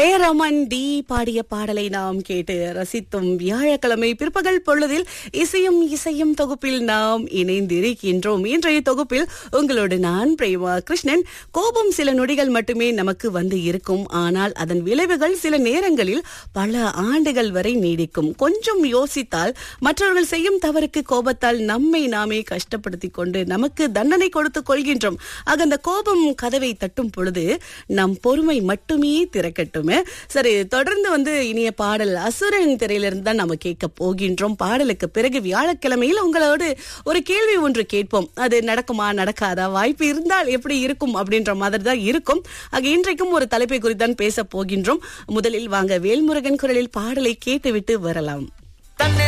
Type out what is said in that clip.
ஏ Raman D பாடிய பாடலை நாம் கேட்டு ரசித்தும் வியாழக்கிழமை பிற்பகல் பொழுதில் இசையும் இசையும் தொகுப்பில் நாம் இணைந்திருக்கின்றோம் இன்றைய தொகுப்பில் உங்களோடு நான் பிரேமா கிருஷ்ணன் கோபம் சில நொடிகள் மட்டுமே நமக்கு வந்து இருக்கும் ஆனால் அதன் விளைவுகள் சில நேரங்களில் பல ஆண்டுகள் வரை நீடிக்கும் கொஞ்சம் யோசித்தால் மற்றவர்கள் செய்யும் தவறுக்கு கோபத்தால் நம்மை நாமே கஷ்டப்படுத்திக் கொண்டு நமக்கு தண்டனை கொடுத்துக் கொள்கின்றோம் ஆக அந்த கோபம் கதவை தட்டும் பொழுது நம் பொறுமை மட்டுமே திறக்கட்டுமே சரி தொடர்ந்து வந்து இனிய பாடல் அசுரன் திரையிலிருந்து தான் நம்ம கேட்க போகின்றோம் பாடலுக்கு பிறகு வியாழக்கிழமையில் உங்களோடு ஒரு கேள்வி ஒன்று கேட்போம் அது நடக்குமா நடக்காதா வாய்ப்பு இருந்தால் எப்படி இருக்கும் அப்படின்ற மாதிரி தான் இருக்கும் ஆக இன்றைக்கும் ஒரு தலைப்பை குறித்து தான் பேச போகின்றோம் முதலில் வாங்க வேல்முருகன் குரலில் பாடலை கேட்டுவிட்டு வரலாம்